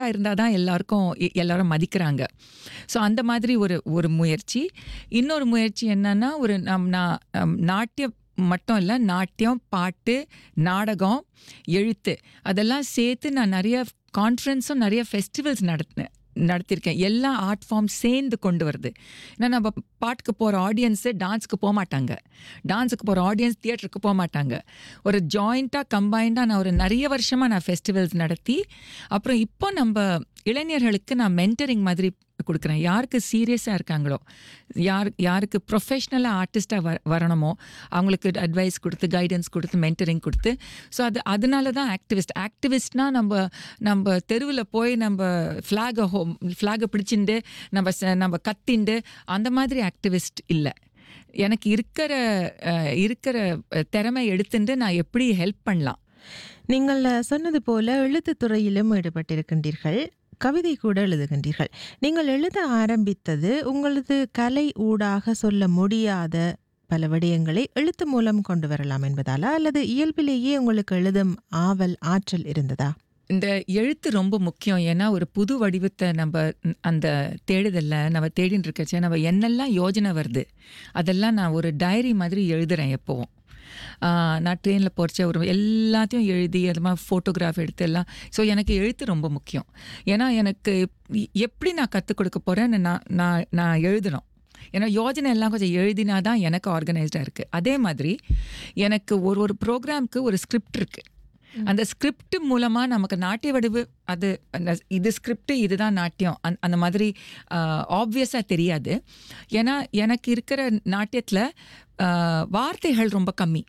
அழகாக இருந்தால் தான் எல்லாருக்கும் எ- எல்லாரும் மதிக்கிறாங்க ஸோ அந்த மாதிரி ஒரு ஒரு முயற்சி இன்னொரு முயற்சி என்னன்னா ஒரு நம் நான் அம், நாட்டியம் மட்டும் இல்லை நாட்டியம் பாட்டு நாடகம் எழுத்து அதெல்லாம் சேர்த்து நான் நிறைய கான்ஃபரன்ஸும் நிறைய ஃபெஸ்டிவல்ஸ் நடத்தினேன் நடத்தியிருக்கேன் எல்லா ஆர்ட் ஃபார்ம் சேர்ந்து கொண்டு வருது ஏன்னா நம்ம பாட்டுக்கு போகிற ஆடியன்ஸு டான்ஸுக்கு போக மாட்டாங்க டான்ஸுக்கு போகிற ஆடியன்ஸ் தியேட்டருக்கு போக மாட்டாங்க ஒரு ஜாயிண்ட்டாக கம்பைண்டாக நான் ஒரு நிறைய வருஷமாக நான் ஃபெஸ்டிவல்ஸ் நடத்தி அப்புறம் இப்போ நம்ம இளைஞர்களுக்கு நான் மென்டரிங் மாதிரி கொடுக்குறேன் யாருக்கு சீரியஸாக இருக்காங்களோ யார் யாருக்கு ப்ரொஃபஷ்னலாக ஆர்டிஸ்ட்டாக வ வரணுமோ அவங்களுக்கு அட்வைஸ் கொடுத்து கைடன்ஸ் கொடுத்து மென்டரிங் கொடுத்து ஸோ அது அதனால தான் ஆக்டிவிஸ்ட் ஆக்டிவிஸ்ட்னா நம்ம நம்ம தெருவில் போய் நம்ம ஃப்ளாகை ஹோம் ஃப்ளாகை பிடிச்சிண்டு நம்ம ச- நம்ம கத்திண்டு அந்த மாதிரி ஆக்டிவிஸ்ட் இல்லை எனக்கு இருக்கிற அஹ், இருக்கிற அஹ், திறமை எடுத்துட்டு நான் எப்படி ஹெல்ப் பண்ணலாம் நீங்கள் அஹ், சொன்னது போல எழுத்துத் துறையிலும் ஈடுபட்டிருக்கின்றீர்கள் கவிதை கூட எழுதுகின்றீர்கள் நீங்கள் எழுத ஆரம்பித்தது உங்களது கலை ஊடாக சொல்ல முடியாத பல விடயங்களை எழுத்து மூலம் கொண்டு வரலாம் என்பதாலா அல்லது இயல்பிலேயே உங்களுக்கு எழுதும் ஆவல் ஆற்றல் இருந்ததா இந்த எழுத்து ரொம்ப முக்கியம் ஏன்னா ஒரு புது வடிவத்தை நம்ம ம், அந்த தேடுதல்ல நம்ம தேடின்னு இருக்கச்சே நம்ம என்னெல்லாம் யோஜனை வருது அதெல்லாம் நான் ஒரு டைரி மாதிரி எழுதுறேன் எப்போவும் ஆஹ், நான் ட்ரெயினில் போகிறச்ச ஒரு எல்லாத்தையும் எழுதி அது மாதிரி ஃபோட்டோகிராஃப் எடுத்து எல்லாம் ஸோ எனக்கு எழுத்து ரொம்ப முக்கியம் ஏன்னா எனக்கு எ- எப்படி நான் கற்றுக் கொடுக்க போகிறேன்னு நான் நான் நான் எழுதணும் ஏன்னா யோஜனை எல்லாம் கொஞ்சம் எழுதினா தான் எனக்கு ஆர்கனைஸ்டாக இருக்குது அதே மாதிரி எனக்கு ஒரு ஒரு ப்ரோக்ராம்க்கு ஒரு ஸ்கிரிப்ட் இருக்குது அந்த ஸ்கிரிப்ட் மூலமா நமக்கு நாட்டிய வடிவு அது அந்த இது ஸ்கிரிப்ட் இதுதான் நாட்டியம் அந்த அந்த மாதிரி ஆப்வியஸாக தெரியாது ஏன்னா எனக்கு இருக்கிற நாட்டியத்தில் வார்த்தைகள் ரொம்ப கம்மி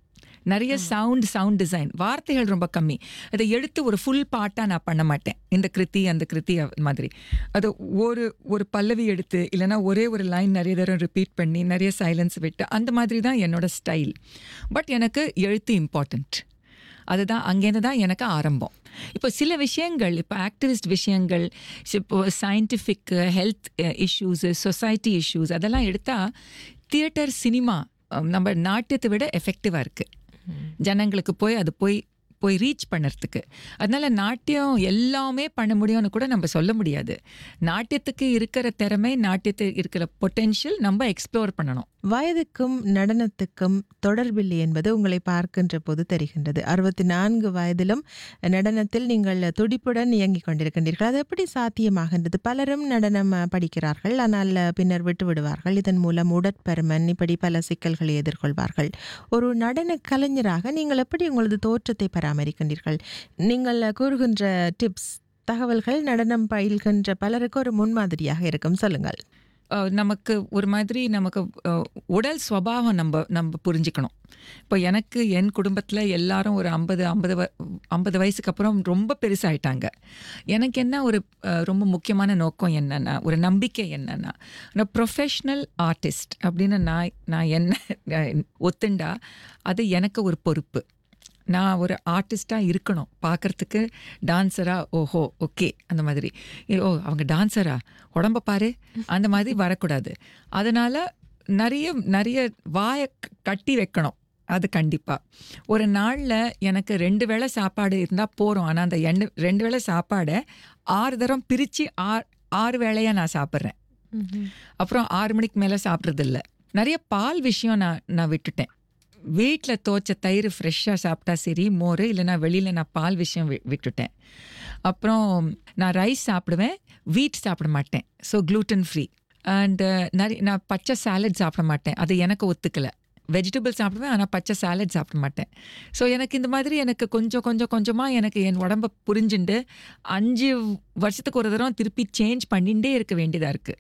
நிறைய சவுண்ட் சவுண்ட் டிசைன் வார்த்தைகள் ரொம்ப கம்மி அதை எடுத்து ஒரு ஃபுல் பாட்டாக நான் பண்ண மாட்டேன் இந்த கிருதி அந்த கிருதி அவ்- மாதிரி அது ஒரு ஒரு பல்லவி எடுத்து இல்லைன்னா ஒரே ஒரு லைன் நிறைய தடவை ரிப்பீட் பண்ணி நிறைய சைலன்ஸ் விட்டு அந்த மாதிரி தான் என்னோட ஸ்டைல் பட் எனக்கு எழுத்து இம்பார்ட்டண்ட் அதுதான் அங்கேருந்து தான் எனக்கு ஆரம்பம் இப்போ சில விஷயங்கள் இப்போ ஆக்டிவிஸ்ட் விஷயங்கள் இப்போ scientific health issues society issues அதெல்லாம் எடுத்தால் தியேட்டர் சினிமா நம்ம நாட்டியத்தை விட எஃபெக்டிவாக இருக்குது ஜனங்களுக்கு போய் அது போய் போய் ரீச் பண்ணுறதுக்கு அதனால நாட்டியம் எல்லாமே பண்ண முடியும்னு கூட நம்ம சொல்ல முடியாது நாட்டியத்துக்கு இருக்கிற திறமை நாட்டியத்துக்கு இருக்கிற பொட்டென்ஷியல் நம்ம எக்ஸ்ப்ளோர் பண்ணணும் வயதுக்கும் நடனத்துக்கும் தொடர்பில்லை என்பது உங்களை பார்க்கின்ற போது தெரிகின்றது அறுபத்தி நான்கு வயதிலும் நடனத்தில் நீங்கள் துடிப்புடன் இயங்கிக் கொண்டிருக்கின்றீர்கள் அது எப்படி சாத்தியமாகின்றது பலரும் நடனம் அஹ், படிக்கிறார்கள் ஆனால் அஹ், பின்னர் விட்டு விடுவார்கள் இதன் மூலம் உடற்பருமன் இப்படி பல சிக்கல்களை எதிர்கொள்வார்கள் ஒரு நடன கலைஞராக நீங்கள் எப்படி உங்களது தோற்றத்தை பராமரிக்கின்றீர்கள் நீங்கள் அஹ், கூறுகின்ற டிப்ஸ் தகவல்கள் நடனம் பயில்கின்ற பலருக்கு ஒரு முன்மாதிரியாக இருக்கும் சொல்லுங்கள் அஹ், நமக்கு ஒரு மாதிரி நமக்கு அஹ், உடல் ஸ்வபாவம் நம்ம நம்ம புரிஞ்சுக்கணும் இப்போ எனக்கு என் குடும்பத்தில் எல்லாரும் ஒரு ஐம்பது ஐம்பது ஐம்பது வயசுக்கு அப்புறம் ரொம்ப பெருசாயிட்டாங்க எனக்கு என்ன ஒரு அஹ், ரொம்ப முக்கியமான நோக்கம் என்னன்னா ஒரு நம்பிக்கை என்னன்னா நான் ப்ரொஃபஷ்னல் ஆர்டிஸ்ட் அப்படின்னு நான் நான் என்ன அஹ், ஒத்துண்டா அது எனக்கு ஒரு பொறுப்பு நான் ஒரு ஆர்டிஸ்டாக இருக்கணும் பார்க்கறதுக்கு டான்ஸரா ஓஹோ ஓகே அந்த மாதிரி ஏ, ஓ அவங்க டான்ஸரா உடம்ப பாரு அந்த மாதிரி வரக்கூடாது அதனால நிறைய நிறைய வாயை க- கட்டி வைக்கணும் அது கண்டிப்பாக ஒரு நாளில் எனக்கு ரெண்டு வேளை சாப்பாடு இருந்தால் போகிறோம் ஆனால் அந்த எண்டு ரெண்டு வேளை சாப்பாடை ஆறு தரம் பிரித்து ஆறு ஆறு வேளையாக நான் சாப்பிட்றேன் அப்புறம் ஆறு மணிக்கு மேலே சாப்பிட்றதில்ல நிறைய பால் விஷயம் நான் நான் விட்டுட்டேன் வீட்டில் தோச்ச தயிர் ஃப்ரெஷ்ஷாக சாப்பிட்டா சரி மோர் இல்லைன்னா வெளியில் நான் பால் விஷயம் வி- விட்டுட்டேன் அப்புறம் நான் ரைஸ் சாப்பிடுவேன் வீட் சாப்பிட மாட்டேன் ஸோ gluten ஃப்ரீ அண்டு நிறைய நான் பச்சை சாலட் சாப்பிட மாட்டேன் அது எனக்கு ஒத்துக்கலை வெஜிடபிள் சாப்பிடுவேன் ஆனால் பச்சை சாலட் சாப்பிட மாட்டேன் ஸோ எனக்கு இந்த மாதிரி எனக்கு கொஞ்சம் கொஞ்சம் கொஞ்சமாக எனக்கு என் உடம்ப புரிஞ்சுண்டு அஞ்சு வருஷத்துக்கு ஒரு தடவை திருப்பி சேஞ்ச் பண்ணிகிட்டே இருக்க வேண்டியதாக இருக்குது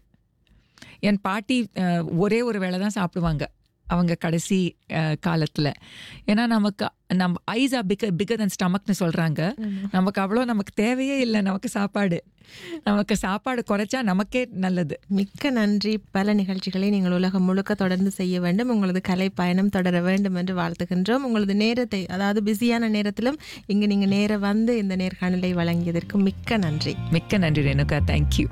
என் பாட்டி அஹ், ஒரே ஒரு வேளை தான் சாப்பிடுவாங்க அவங்க கடைசி காலத்தில் ஏன்னா நமக்கு நம்ம ஐஸ் ஆர் பிக பிகர் தன் ஸ்டமக்னு சொல்கிறாங்க நமக்கு அவ்வளோ நமக்கு தேவையே இல்லை நமக்கு சாப்பாடு நமக்கு சாப்பாடு குறைச்சா நமக்கே நல்லது மிக்க நன்றி பல நிகழ்ச்சிகளை நீங்கள் உலகம் முழுக்க தொடர்ந்து செய்ய வேண்டும் உங்களது கலை பயணம் தொடர வேண்டும் என்று வாழ்த்துகின்றோம் உங்களது நேரத்தை அதாவது பிஸியான நேரத்திலும் இங்கு நீங்க நேர வந்து இந்த நேர்காணலை வழங்கியதற்கு மிக்க நன்றி மிக்க நன்றி ரேணுகா தேங்க்யூ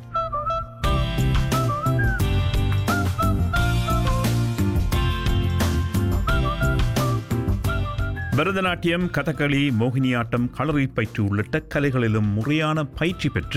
பரதநாட்டியம் கதகளி மோகினியாட்டம் களரி பயிற்று உள்ளிட்ட கலைகளிலும் முறையான பயிற்சி பெற்று